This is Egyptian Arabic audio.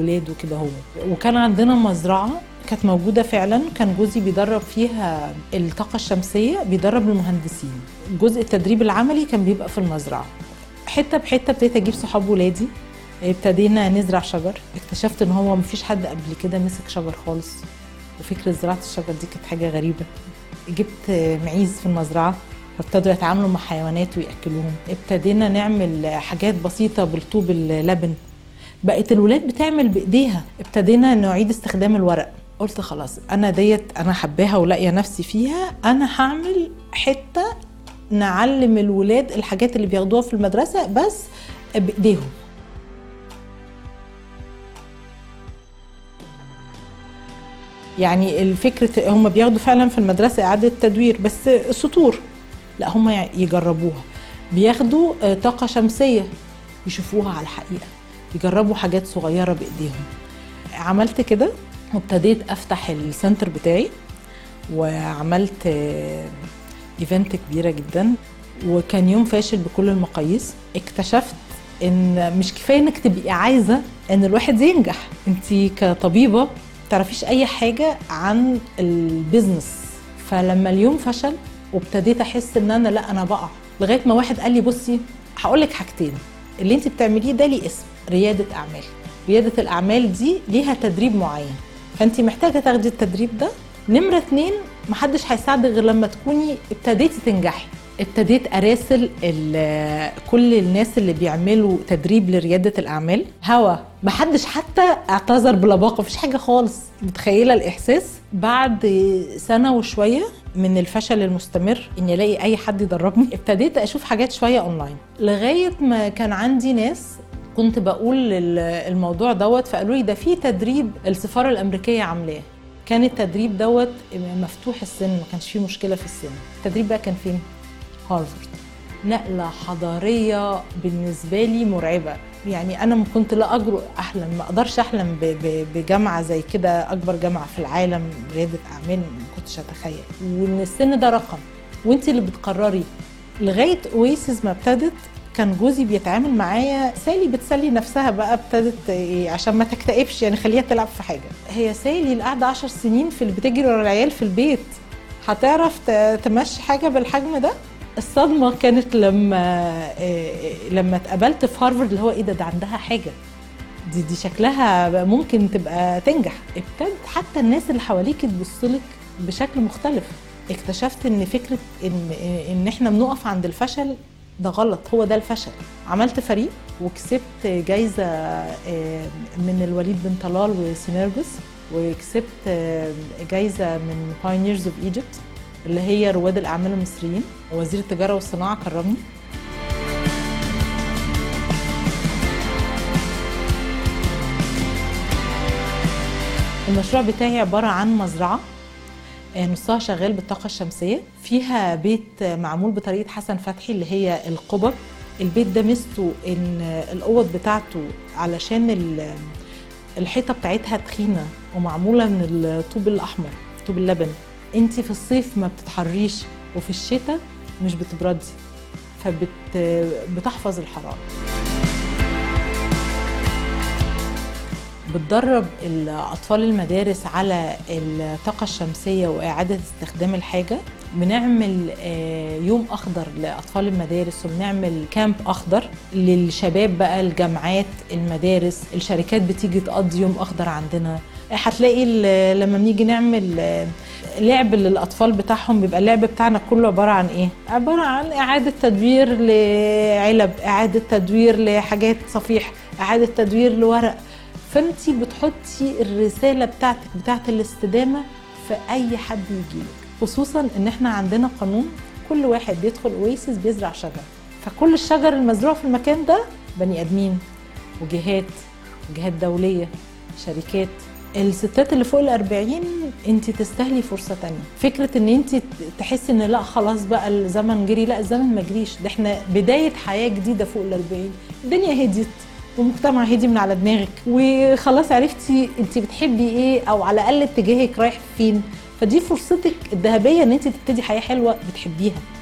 الولاد وكده هو وكان عندنا مزرعه كانت موجودة فعلا كان جوزي بيدرب فيها الطاقة الشمسية بيدرب المهندسين جزء التدريب العملي كان بيبقى في المزرعة حتة بحتة ابتديت أجيب صحاب ولادي ابتدينا نزرع شجر اكتشفت ان هو مفيش حد قبل كده مسك شجر خالص وفكرة زراعة الشجر دي كانت حاجة غريبة جبت معيز في المزرعة فابتدوا يتعاملوا مع حيوانات ويأكلوهم ابتدينا نعمل حاجات بسيطة بالطوب اللبن بقت الولاد بتعمل بايديها ابتدينا نعيد استخدام الورق قلت خلاص انا ديت انا حباها ولاقيه نفسي فيها انا هعمل حته نعلم الولاد الحاجات اللي بياخدوها في المدرسه بس بايديهم يعني الفكرة هم بياخدوا فعلا في المدرسة إعادة تدوير بس سطور لا هم يجربوها بياخدوا طاقة شمسية يشوفوها على الحقيقة يجربوا حاجات صغيرة بإيديهم عملت كده وابتديت أفتح السنتر بتاعي وعملت ايفنت كبيرة جدا وكان يوم فاشل بكل المقاييس اكتشفت ان مش كفايه انك تبقي عايزه ان الواحد ينجح انت كطبيبه تعرفيش اي حاجه عن البيزنس فلما اليوم فشل وابتديت احس ان انا لا انا بقع لغايه ما واحد قال لي بصي هقول لك حاجتين اللي انت بتعمليه ده ليه اسم رياده اعمال رياده الاعمال دي ليها تدريب معين فانت محتاجه تاخدي التدريب ده نمره اتنين محدش هيساعدك غير لما تكوني ابتديتي تنجحي ابتديت اراسل كل الناس اللي بيعملوا تدريب لرياده الاعمال هوا محدش حتى اعتذر بلباقه مفيش حاجه خالص متخيله الاحساس بعد سنه وشويه من الفشل المستمر اني الاقي اي حد يدربني ابتديت اشوف حاجات شويه اونلاين لغايه ما كان عندي ناس كنت بقول الموضوع دوت فقالوا لي ده في تدريب السفاره الامريكيه عاملاه كان التدريب دوت مفتوح السن ما كانش فيه مشكله في السن التدريب بقى كان فين هارفارد نقلة حضارية بالنسبة لي مرعبة يعني أنا كنت لا أجرؤ أحلم ما أقدرش أحلم بجامعة زي كده أكبر جامعة في العالم ريادة أعمال ما كنتش أتخيل وإن السن ده رقم وأنت اللي بتقرري لغاية أويسز ما ابتدت كان جوزي بيتعامل معايا سالي بتسلي نفسها بقى ابتدت إيه عشان ما تكتئبش يعني خليها تلعب في حاجه هي سالي اللي قاعده 10 سنين في اللي بتجري ورا العيال في البيت هتعرف تمشي حاجه بالحجم ده الصدمه كانت لما إيه لما اتقابلت في هارفارد اللي هو ايه ده ده عندها حاجه دي دي شكلها ممكن تبقى تنجح ابتدت حتى الناس اللي حواليك تبص لك بشكل مختلف اكتشفت ان فكره ان ان احنا بنقف عند الفشل ده غلط هو ده الفشل عملت فريق وكسبت جايزة من الوليد بن طلال وسينرجس وكسبت جايزة من Pioneers of Egypt اللي هي رواد الأعمال المصريين وزير التجارة والصناعة كرمني المشروع بتاعي عبارة عن مزرعة نصها شغال بالطاقة الشمسية فيها بيت معمول بطريقة حسن فتحي اللي هي القبب البيت ده ميزته ان الاوض بتاعته علشان الحيطة بتاعتها تخينة ومعمولة من الطوب الاحمر طوب اللبن انت في الصيف ما بتتحريش وفي الشتاء مش بتبردي فبتحفظ الحرارة بتدرب اطفال المدارس على الطاقه الشمسيه واعاده استخدام الحاجه بنعمل يوم اخضر لاطفال المدارس وبنعمل كامب اخضر للشباب بقى الجامعات المدارس الشركات بتيجي تقضي يوم اخضر عندنا هتلاقي لما بنيجي نعمل لعب للاطفال بتاعهم بيبقى اللعب بتاعنا كله عباره عن ايه عباره عن اعاده تدوير لعلب اعاده تدوير لحاجات صفيح اعاده تدوير لورق فانت بتحطي الرساله بتاعتك بتاعت الاستدامه في اي حد يجيلك خصوصا ان احنا عندنا قانون كل واحد بيدخل اويسيس بيزرع شجر فكل الشجر المزروع في المكان ده بني ادمين وجهات وجهات دوليه شركات الستات اللي فوق الأربعين انت تستاهلي فرصة تانية فكرة ان انت تحسي ان لا خلاص بقى الزمن جري لا الزمن ما جريش ده احنا بداية حياة جديدة فوق الأربعين الدنيا هديت ومجتمع هدي من على دماغك وخلاص عرفتي انت بتحبي ايه او على الاقل اتجاهك رايح فين فدي فرصتك الذهبيه ان انت تبتدي حياه حلوه بتحبيها